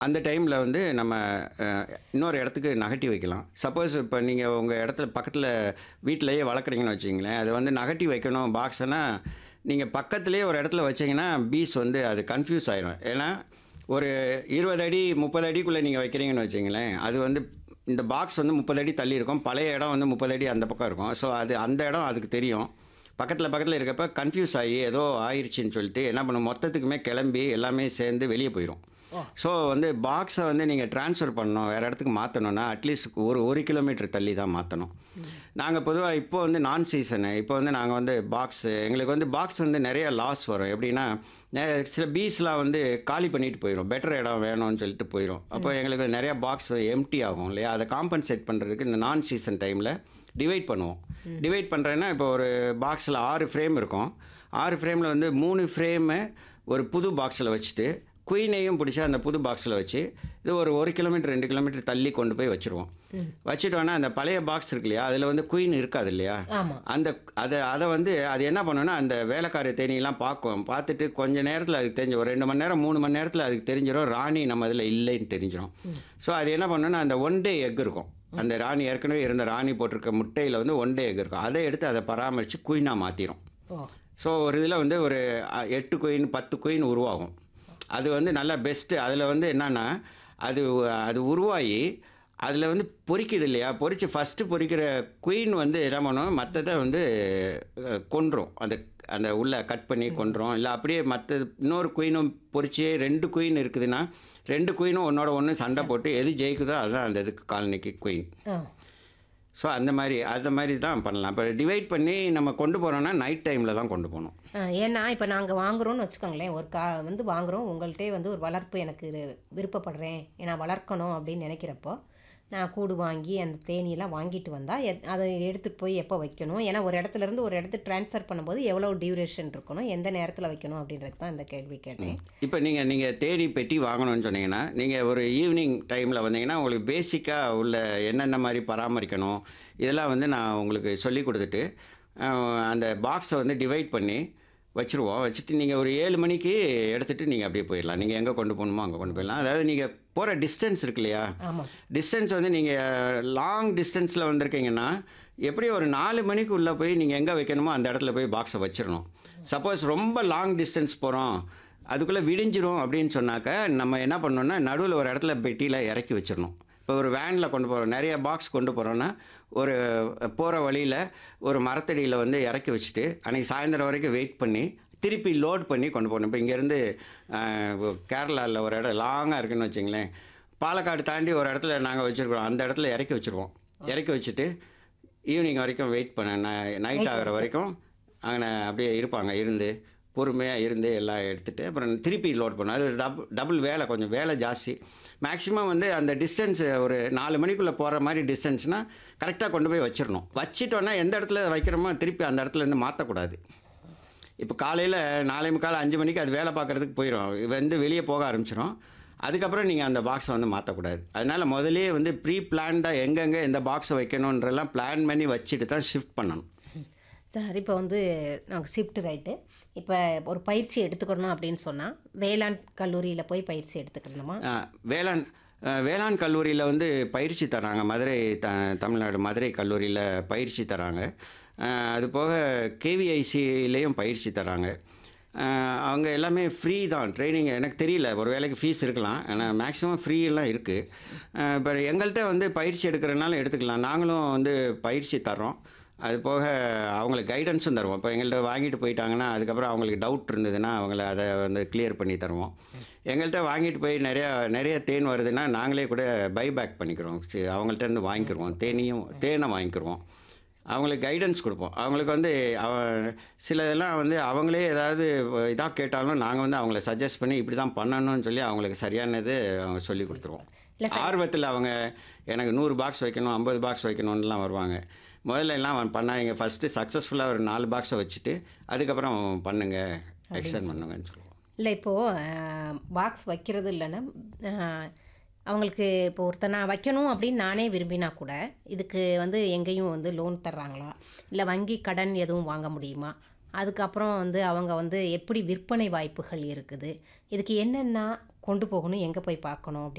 அந்த டைமில் வந்து நம்ம அஹ், இன்னொரு இடத்துக்கு நகட்டி வைக்கலாம் சப்போஸ் இப்போ நீங்கள் உங்கள் இடத்துல பக்கத்தில் வீட்டிலையே வளர்க்குறீங்கன்னு வச்சிங்களேன் அது வந்து நகட்டி வைக்கணும் பாக்ஸ்னா நீங்கள் பக்கத்துலேயே ஒரு இடத்துல வச்சீங்கன்னா பீஸ் வந்து அது கன்ஃபியூஸ் ஆயிரும் ஏன்னா ஒரு இருபது அடி முப்பது அடிக்குள்ளே நீங்கள் வைக்கிறீங்கன்னு வச்சிங்களேன் அது வந்து இந்த பாக்ஸ் வந்து முப்பது அடி தள்ளி இருக்கும் பழைய இடம் வந்து முப்பது அடி அந்த பக்கம் இருக்கும் ஸோ அது அந்த இடம் அதுக்கு தெரியும் பக்கத்தில் பக்கத்தில் இருக்கப்ப கன்ஃபியூஸ் ஆகி ஏதோ ஆயிடுச்சுன்னு சொல்லிட்டு என்ன பண்ணும் மொத்தத்துக்குமே கிளம்பி எல்லாமே சேர்ந்து வெளியே போயிடும் ஸோ வந்து பாக்ஸை வந்து நீங்கள் ட்ரான்ஸ்ஃபர் பண்ணணும் வேறு இடத்துக்கு மாற்றணும்னா அட்லீஸ்ட் ஒரு ஒரு கிலோமீட்டர் தள்ளி தான் மாற்றணும் நாங்கள் பொதுவாக இப்போ வந்து நான் சீசனு இப்போ வந்து நாங்கள் வந்து பாக்ஸ் எங்களுக்கு வந்து பாக்ஸ் வந்து நிறைய லாஸ் வரும் எப்படின்னா நெ- சில பீஸ்லாம் வந்து காலி பண்ணிட்டு போயிடும் பெட்டர் இடம் வேணும்னு சொல்லிட்டு போயிடும் அப்போ எங்களுக்கு நிறையா பாக்ஸ் எம்டி ஆகும் இல்லையா அதை காம்பன்சேட் பண்ணுறதுக்கு இந்த நான் சீசன் டைமில் டிவைட் பண்ணுவோம் டிவைட் பண்ணுறேன்னா இப்போ ஒரு பாக்ஸில் ஆறு ஃப்ரேம் இருக்கும் ஆறு ஃப்ரேமில் வந்து மூணு ஃப்ரேமு ஒரு புது பாக்ஸில் வச்சுட்டு குயினையும் பிடிச்சி அந்த புது பாக்ஸில் வச்சு இது ஒரு ஒரு கிலோமீட்டர் ரெண்டு கிலோமீட்டர் தள்ளி கொண்டு போய் வச்சுருவோம் வச்சுட்டோன்னா அந்த பழைய பாக்ஸ் இருக்கு இல்லையா அதில் வந்து குயின் இருக்காது இல்லையா ஆமா அந்த அதை அதை வந்து அது என்ன பண்ணுன்னா அந்த வேலைக்கார தேனியெல்லாம் பார்க்கும் பார்த்துட்டு கொஞ்ச நேரத்தில் அதுக்கு தெரிஞ்சு ஒரு ரெண்டு மணி நேரம் மூணு மணி நேரத்தில் அதுக்கு தெரிஞ்சிடும் ராணி நம்ம இதில் இல்லைன்னு தெரிஞ்சிடும் ஸோ அது என்ன பண்ணுன்னா அந்த ஒன் டே எக் இருக்கும் அந்த ராணி ஏற்கனவே இருந்த ராணி போட்டிருக்க முட்டையில் வந்து ஒன் டே எக் இருக்கும் அதை எடுத்து அதை பராமரித்து குயினாக மாற்றிடும் ஓ ஸோ ஒரு இதில் வந்து ஒரு அ, எட்டு குயின் பத்து குயின் உருவாகும் அது வந்து நல்லா பெஸ்ட்டு அதில் வந்து என்னென்னா அது அது உருவாகி அதில் வந்து பொரிக்குது இல்லையா பொரித்து ஃபஸ்ட்டு பொரிக்கிற குயின் வந்து என்ன பண்ணும் மற்றதை வந்து அஹ், கொன்றும் அந்த அந்த உள்ள கட் பண்ணி கொன்றும் இல்லை அப்படியே மற்ற இன்னொரு குயினும் பொரிச்சு ரெண்டு குயின் இருக்குதுன்னா ரெண்டு குயினும் ஒன்னோட ஒன்று சண்டை போட்டு எது ஜெயிக்குதோ அதுதான் அந்த இதுக்கு காலனிக்கு குயின் ஆ ஸோ அந்த மாதிரி அந்த மாதிரி தான் பண்ணலாம் இப்போ டிவைட் பண்ணி நம்ம கொண்டு போகிறோன்னா நைட் டைமில் தான் கொண்டு போகணும் ஆ, ஏன்னா இப்போ நாங்கள் வாங்குறோம்னு வச்சுக்கோங்களேன் ஒரு கா வந்து வாங்குறோம் உங்கள்கிட்டே வந்து ஒரு வளர்ப்பு எனக்கு இது விருப்பப்படுறேன் நான் வளர்க்கணும் அப்படின்னு நினைக்கிறப்போ நான் கூடு வாங்கி அந்த தேனியெல்லாம் வாங்கிட்டு வந்தால் அதை எடுத்துகிட்டு போய் எப்போ வைக்கணும் ஏன்னா ஒரு இடத்துல இருந்து ஒரு இடத்துக்கு ட்ரான்ஸ்ஃபர் பண்ணும்போது எவ்வளோ டியூரேஷன் இருக்கணும் எந்த நேரத்தில் வைக்கணும் அப்படின்றது தான் இந்த கேள்வி கேட்டேன் இப்போ நீங்கள் நீங்கள் தேடி பெட்டி வாங்கணும்னு சொன்னீங்கன்னா நீங்கள் ஒரு ஈவினிங் டைமில் வந்தீங்கன்னா உங்களுக்கு பேசிக்காக உள்ள என்னென்ன மாதிரி பராமரிக்கணும் இதெல்லாம் வந்து நான் உங்களுக்கு சொல்லி கொடுத்துட்டு அஹ், அந்த பாக்ஸை வந்து டிவைட் பண்ணி வச்சுருவோம் வச்சுட்டு நீங்கள் ஒரு ஏழு மணிக்கு எடுத்துகிட்டு நீங்கள் அப்படியே போயிடலாம் நீங்கள் எங்கே கொண்டு போகணுமோ அங்கே கொண்டு போயிடலாம் அதாவது நீங்கள் போகிற டிஸ்டன்ஸ் இருக்கு இல்லையா ஆமாம் டிஸ்டன்ஸ் வந்து நீங்கள் லாங் டிஸ்டன்ஸில் வந்திருக்கீங்கன்னா எப்படி ஒரு நாலு மணிக்கு உள்ளே போய் நீங்கள் எங்கே வைக்கணுமோ அந்த இடத்துல போய் பாக்ஸை வச்சிடணும் சப்போஸ் ரொம்ப லாங் டிஸ்டன்ஸ் போகிறோம் அதுக்குள்ளே விடிஞ்சிரும் அப்படின்னு சொன்னாக்க நம்ம என்ன பண்ணோம்னா நடுவில் ஒரு இடத்துல பெட்டியில் இறக்கி வச்சிடணும் இப்போ ஒரு வேனில் கொண்டு போகிறோம் நிறைய பாக்ஸ் கொண்டு போகிறோன்னா ஒரு போகிற வழியில் ஒரு மரத்தடியில் வந்து இறக்கி வச்சுட்டு அன்றைக்கி சாயந்தரம் வரைக்கும் வெயிட் பண்ணி திருப்பி லோட் பண்ணி கொண்டு போகணும் இப்போ இங்கேருந்து கேரளாவில் ஒரு இடம் லாங்காக இருக்குன்னு வச்சுங்களேன் பாலக்காடு தாண்டி ஒரு இடத்துல நாங்கள் வச்சுருக்கோம் அந்த இடத்துல இறக்கி வச்சுருவோம் இறக்கி வச்சுட்டு ஈவினிங் வரைக்கும் வெயிட் பண்ண நைட் ஆகிற வரைக்கும் அங்கே அப்படியே இருப்பாங்க இருந்து பொறுமையாக இருந்து எல்லாம் எடுத்துகிட்டு அப்புறம் திருப்பி லோட் பண்ணும் அது டபுள் டபுள் வேலை கொஞ்சம் வேலை ஜாஸ்தி மேக்ஸிமம் வந்து அந்த டிஸ்டன்ஸ் ஒரு நாலு மணிக்குள்ளே போகிற மாதிரி டிஸ்டன்ஸ்னால் கரெக்டாக கொண்டு போய் வச்சிடணும் வச்சிட்டோன்னா எந்த இடத்துல வைக்கிறோமோ திருப்பி அந்த இடத்துல இருந்து மாற்றக்கூடாது இப்போ காலையில் நாலே முக்கால் அஞ்சு மணிக்கு அது வேலை பார்க்குறதுக்கு போயிடும் வந்து வெளியே போக ஆரம்பிச்சிடும் அதுக்கப்புறம் நீங்கள் அந்த பாக்ஸை வந்து மாற்றக்கூடாது அதனால் முதல்லயே வந்து ப்ரீ பிளான்டாக எங்கெங்கே எந்த பாக்ஸை வைக்கணுன்றெல்லாம் பிளான் பண்ணி வச்சுட்டு தான் ஷிஃப்ட் பண்ணணும் சார் இப்போ வந்து நாங்கள் ஷிஃப்ட் ரைட்டு இப்போ ஒரு பயிற்சி எடுத்துக்கணும் அப்படின்னு சொன்னால் வேளாண் கல்லூரியில் போய் பயிற்சி எடுத்துக்கணுமா ஆ, வேளாண் ஆ, வேளாண் கல்லூரியில் வந்து பயிற்சி தராங்க மதுரை த தமிழ்நாடு மதுரை கல்லூரியில் பயிற்சி தராங்க ஆ, அது போக கேவிஐசிலேயும் பயிற்சி தராங்க ஆ, அவங்க எல்லாமே ஃப்ரீ தான் ட்ரைனிங் எனக்கு தெரியல ஒரு வேலைக்கு ஃபீஸ் இருக்கலாம் ஆனால் மேக்ஸிமம் ஃப்ரீ எல்லாம் இருக்குது இப்போ எங்கள்கிட்ட வந்து பயிற்சி எடுக்கிறனால எடுத்துக்கலாம் நாங்களும் வந்து பயிற்சி தர்றோம் அது போக அவங்களுக்கு கைடன்ஸும் தருவோம் இப்போ எங்கள்கிட்ட வாங்கிட்டு போயிட்டாங்கன்னா அதுக்கப்புறம் அவங்களுக்கு டவுட் இருந்ததுன்னா அவங்கள அதை வந்து கிளியர் பண்ணி தருவோம் எங்கள்கிட்ட வாங்கிட்டு போய் நிறையா நிறைய தேன் வருதுன்னா நாங்களே கூட பைபேக் பண்ணிக்கிறோம் சரி, அவங்கள்ட்ட இருந்து வாங்கிக்கிருவோம் தேனியும் தேனை வாங்கிக்கிருவோம் அவங்களுக்கு கைடன்ஸ் கொடுப்போம் அவங்களுக்கு வந்து அவ சில இதெல்லாம் வந்து அவங்களே ஏதாவது இதாக கேட்டாலும் நாங்கள் வந்து அவங்கள சஜஸ்ட் பண்ணி இப்படி தான் பண்ணணும்னு சொல்லி அவங்களுக்கு சரியானது அவங்க சொல்லி கொடுத்துருவோம் இல்ல ஆர்வத்தில் அவங்க எனக்கு நூறு பாக்ஸ் வைக்கணும் ஐம்பது பாக்ஸ் வைக்கணும்னுலாம் வருவாங்க முதல்ல எல்லாம் பண்ணாங்க ஃபஸ்ட்டு சக்ஸஸ்ஃபுல்லாக ஒரு நாலு பாக்ஸை வச்சுட்டு அதுக்கப்புறம் பண்ணுங்க எக்ஸ்டெண்ட் பண்ணுங்கன்னு சொல்லுவோம் இல்லை இப்போது பாக்ஸ் வைக்கிறது இல்லைன்னா அஹ், அவங்களுக்கு இப்போ ஒருத்தர் நான் வைக்கணும் அப்படின்னு நானே விரும்பினா கூட இதுக்கு வந்து எங்கேயும் வந்து லோன் தர்றாங்களா இல்லை வங்கி கடன் எதுவும் வாங்க முடியுமா அதுக்கப்புறம் வந்து அவங்க வந்து எப்படி விற்பனை வாய்ப்புகள் இருக்குது இதுக்கு என்னென்ன கொண்டு போகணும் எங்கே போய் பார்க்கணும் அப்படி